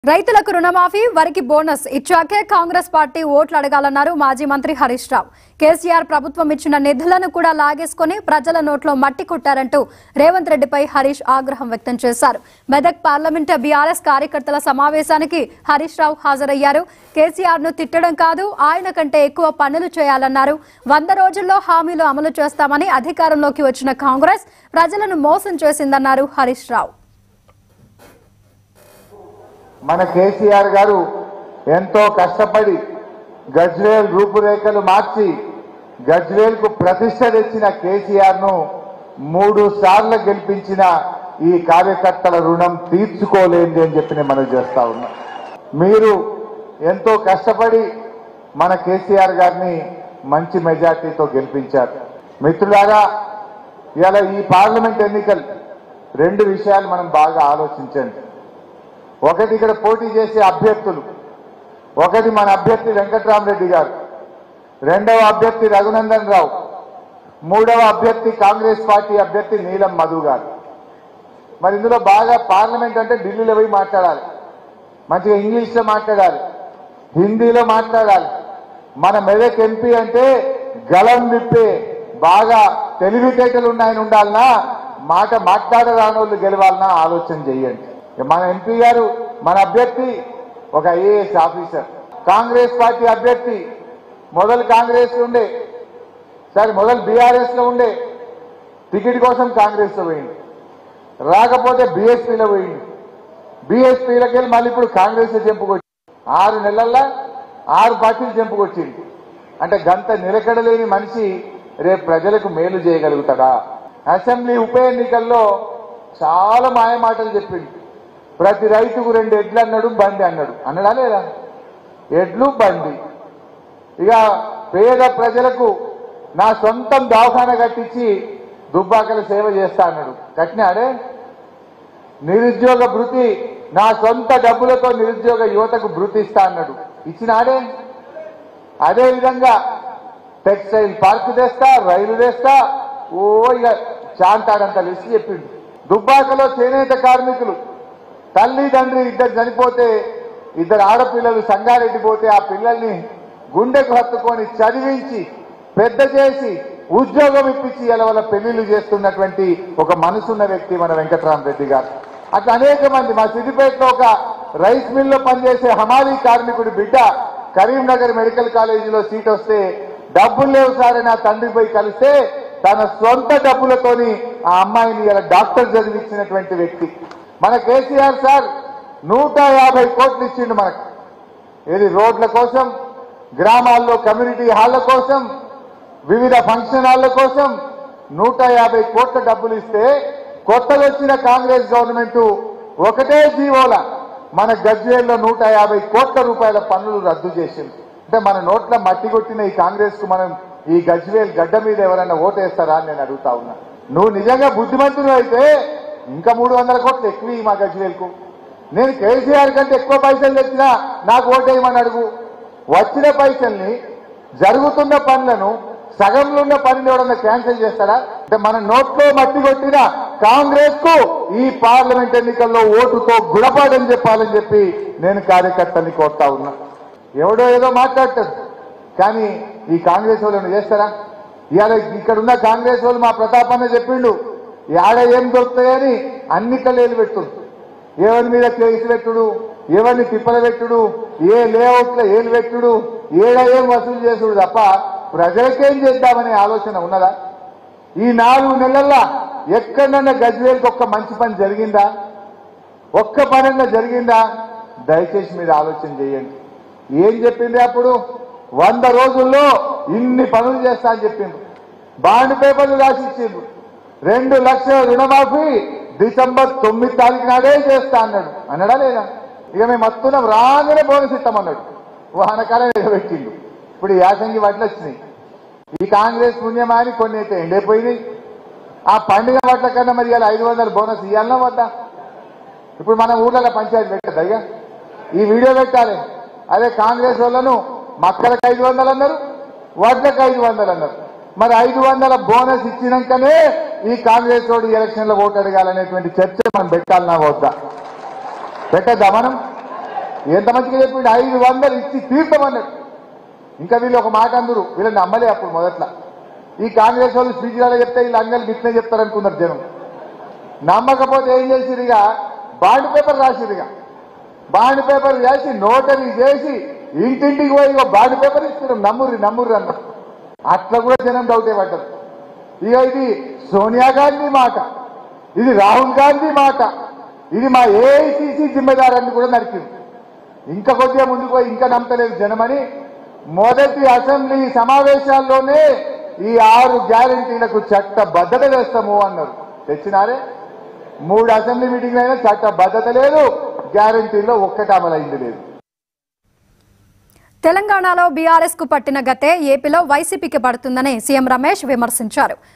రైతులకు రుణమాఫీ వరికి బోనస్ ఇచ్చాకే కాంగ్రెస్ పార్టీ ఓట్లు అడగాలన్నారు మాజీ మంత్రి హరీష్ రావు కేసీఆర్ ప్రభుత్వం ఇచ్చిన నిధులను కూడా లాగేసుకుని ప్రజల నోట్లో మట్టి కొట్టారంటూ రేవంత్ రెడ్డిపై హరీష్ ఆగ్రహం వ్యక్తం చేశారు మెదక్ పార్లమెంట్ బీఆర్ఎస్ కార్యకర్తల సమావేశానికి హరీష్ రావు హాజరయ్యారు కేసీఆర్ ను తిట్టడం కాదు ఆయన కంటే ఎక్కువ పనులు చేయాలన్నారు వంద రోజుల్లో హామీలు అమలు చేస్తామని అధికారంలోకి వచ్చిన కాంగ్రెస్ ప్రజలను మోసం చేసిందన్నారు హరీష్ రావు మన కేసీఆర్ గారు ఎంతో కష్టపడి గజ్వేల్ రూపురేఖలు మార్చి గజ్వేల్ కు ప్రతిష్ట తెచ్చిన కేసీఆర్ ను మూడు సార్లు గెలిపించిన ఈ కార్యకర్తల రుణం తీర్చుకోలేంది అని చెప్పి నేను మనం చేస్తా ఉన్నా మీరు ఎంతో కష్టపడి మన కేసీఆర్ గారిని మంచి మెజార్టీతో గెలిపించారు మిత్రులారా ఇలా ఈ పార్లమెంట్ ఎన్నికలు రెండు విషయాలు మనం బాగా ఆలోచించండి ఒకటి ఇక్కడ పోటీ చేసే అభ్యర్థులు ఒకటి మన అభ్యర్థి వెంకట్రామరెడ్డి గారు రెండవ అభ్యర్థి రఘునందన్ రావు మూడవ అభ్యర్థి కాంగ్రెస్ పార్టీ అభ్యర్థి నీలం మధు గారు మరి ఇందులో బాగా పార్లమెంట్ అంటే ఢిల్లీలో పోయి మాట్లాడాలి మంచిగా ఇంగ్లీష్లో మాట్లాడాలి హిందీలో మాట్లాడాలి మన మెదక్ ఎంపీ అంటే గలం విప్పే బాగా తెలివితేటలు ఉన్నాయని ఉండాలనా మాట మాట్లాడరాని వాళ్ళు గెలవాలన్నా ఆలోచన చెయ్యండి మన ఎంపీ గారు మన అభ్యర్థి ఒక ఐఏఎస్ ఆఫీసర్ కాంగ్రెస్ పార్టీ అభ్యర్థి మొదలు కాంగ్రెస్ లో ఉండే సరే మొదలు బీఆర్ఎస్ లో ఉండే టికెట్ కోసం కాంగ్రెస్ లో పోయింది రాకపోతే బీఎస్పీలో పోయింది బీఎస్పీలకి వెళ్ళి మళ్ళీ ఇప్పుడు కాంగ్రెస్ చెంపుకొచ్చింది ఆరు నెలల్లో ఆరు పార్టీలు చెంపుకొచ్చింది అంటే గంత నిలకడలేని మనిషి రేపు ప్రజలకు మేలు చేయగలుగుతాడా అసెంబ్లీ ఉప ఎన్నికల్లో చాలా మాయ మాటలు చెప్పింది ప్రతి రైతుకు రెండు ఎడ్లు అన్నాడు బండి అన్నాడు అన్నడా లేదా ఎడ్లు బండి ఇక పేద ప్రజలకు నా సొంతం దవాఖాన కట్టించి దుబ్బాకల సేవ చేస్తా అన్నాడు కట్టినాడే నిరుద్యోగ భృతి నా సొంత డబ్బులతో నిరుద్యోగ యువతకు భృతి ఇస్తా అన్నాడు ఇచ్చినాడే అదే విధంగా టెక్స్టైల్ పార్క్ తెస్తా రైలు తెస్తా ఓ ఇక చాంతాడంత లిస్ట్ చెప్పిండు దుబ్బాకలో చేనేత కార్మికులు తల్లి తండ్రి ఇద్దరు చనిపోతే ఇద్దరు ఆడపిల్లలు సంగారెడ్డి పోతే ఆ పిల్లల్ని గుండెకు హత్తుకొని చదివించి పెద్ద చేసి ఉద్యోగం ఇప్పించి ఇలా వాళ్ళ పెళ్లిళ్ళు చేస్తున్నటువంటి ఒక మనసున్న వ్యక్తి మన వెంకట్రామరెడ్డి గారు అట్లా అనేక మంది మా సిద్దిపేటలో ఒక రైస్ మిల్లో పనిచేసే హమాలీ కార్మికుడి బిడ్డ కరీంనగర్ మెడికల్ కాలేజీలో సీట్ వస్తే డబ్బులు లేవు సార్ అని ఆ తండ్రి పోయి కలిస్తే తన సొంత డబ్బులతోని ఆ అమ్మాయిని ఇలా డాక్టర్ చదివించినటువంటి వ్యక్తి మన కేసీఆర్ సార్ నూట యాభై కోట్లు ఇచ్చిండు మనకు ఇది రోడ్ల కోసం గ్రామాల్లో కమ్యూనిటీ హాళ్ల కోసం వివిధ ఫంక్షన్ హాళ్ల కోసం నూట యాభై కోట్ల డబ్బులు ఇస్తే కొత్తగా వచ్చిన కాంగ్రెస్ గవర్నమెంట్ ఒకటే జీవోల మన గజ్వేల్లో నూట యాభై కోట్ల రూపాయల పన్నులు రద్దు చేసింది అంటే మన నోట్ల మట్టి కొట్టిన ఈ కాంగ్రెస్ కు మనం ఈ గజ్వేల్ గడ్డ మీద ఎవరైనా ఓటేస్తారా అని నేను అడుగుతా ఉన్నా నువ్వు నిజంగా బుద్ధిమంతుడు అయితే ఇంకా మూడు వందల కోట్లు ఎక్కువ ఈ మా గజ్వేల్ కు నేను కేసీఆర్ కంటే ఎక్కువ పైసలు తెచ్చినా నాకు ఓటేయమని అడుగు వచ్చిన పైసల్ని జరుగుతున్న పనులను సగంలో ఉన్న పనిని ఎవడన్నా క్యాన్సిల్ చేస్తాడా అంటే మన నోట్లో మట్టి కొట్టిన కాంగ్రెస్ కు ఈ పార్లమెంట్ ఎన్నికల్లో ఓటుతో గుణపాఠం చెప్పాలని చెప్పి నేను కార్యకర్తల్ని కోరుతా ఉన్నా ఎవడో ఏదో మాట్లాడతాడు కానీ ఈ కాంగ్రెస్ వాళ్ళు చేస్తారా ఇవాళ ఇక్కడున్న కాంగ్రెస్ వాళ్ళు మా ప్రతాపన్న చెప్పిండు ఆడ ఏం దొరుకుతాయని అన్నిట్లలో పెడుతుంది ఎవరి మీద కేసు పెట్టుడు ఎవరిని తిప్పల పెట్టుడు ఏ లేఅవుట్ల ఏలు పెట్టుడు ఏడ ఏం వసూలు చేసుడు తప్ప ప్రజలకేం చేద్దామనే ఆలోచన ఉన్నదా ఈ నాలుగు నెలల్లో ఎక్కడన్నా గజ్వేల్కి ఒక్క మంచి పని జరిగిందా ఒక్క పనన్నా జరిగిందా దయచేసి మీరు ఆలోచన చేయండి ఏం చెప్పింది అప్పుడు వంద రోజుల్లో ఇన్ని పనులు చేస్తా అని చెప్పింది బాండ్ పేపర్లు రాసి ఇచ్చిండ్రు రెండు లక్షల రుణమాఫీ డిసెంబర్ తొమ్మిది తారీఖు నాడే చేస్తా అన్నాడు అన్నాడా లేదా ఇక మేము వస్తున్నాం రాగానే బోనస్ ఇస్తామన్నాడు వానకాలం పెట్టిండు ఇప్పుడు ఈ యాసంగి వడ్లు వచ్చినాయి ఈ కాంగ్రెస్ పుణ్యమా అని కొన్ని అయితే ఎండైపోయినాయి ఆ పండుగ వడ్ల కన్నా మరి ఇలా ఐదు వందల బోనస్ ఇవ్వాలన్నా వద్దా ఇప్పుడు మన ఊర్లలో పంచాయతీ పెట్టద్దు అయ్యా ఈ వీడియో పెట్టాలి అదే కాంగ్రెస్ వాళ్ళను మక్కలకు ఐదు వందలు అన్నారు వడ్లకు ఐదు వందలు అన్నారు మరి ఐదు వందల బోనస్ ఇచ్చినాకనే ఈ కాంగ్రెస్ వాడు ఎలక్షన్ లో ఓటు అడగాలనేటువంటి చర్చ మనం పెట్టాలన్నా వద్దా పెట్టద్దా మనం ఎంత మంచిగా చెప్పిండు ఐదు వందలు ఇచ్చి తీర్థమన్నాడు ఇంకా వీళ్ళు ఒక మాట అందరు వీళ్ళని నమ్మలే అప్పుడు మొదట్లో ఈ కాంగ్రెస్ వాళ్ళు స్పీచ్లలో చెప్తే వీళ్ళు అంగలు గిట్నే చెప్తారు అనుకున్నారు జనం నమ్మకపోతే ఏం చేసిరు ఇక బాండ్ పేపర్ రాసిరు ఇక బాండ్ పేపర్ చేసి నోటరీ చేసి ఇంటింటికి పోయి ఇక బాండ్ పేపర్ ఇస్తున్నాం నమ్ముర్రి నమ్ముర్రి అన్న అట్లా కూడా జనం డౌటే పడ్డారు ఇక ఇది సోనియా గాంధీ మాట ఇది రాహుల్ గాంధీ మాట ఇది మా ఏఐసిసి జిమ్మెదారాన్ని కూడా నరికింది ఇంకా కొద్దిగా ముందుకు పోయి ఇంకా నమ్మతలేదు జనమని మొదటి అసెంబ్లీ సమావేశాల్లోనే ఈ ఆరు గ్యారంటీలకు చట్టబద్ధత చేస్తాము అన్నారు తెచ్చినారే మూడు అసెంబ్లీ మీటింగ్లు అయినా చట్టబద్ధత లేదు గ్యారంటీలో ఒక్కటి అమలైంది లేదు తెలంగాణలో బీఆర్ఎస్ కు పట్టిన గతే ఏపీలో వైసీపీకి పడుతుందని సీఎం రమేష్ విమర్శించారు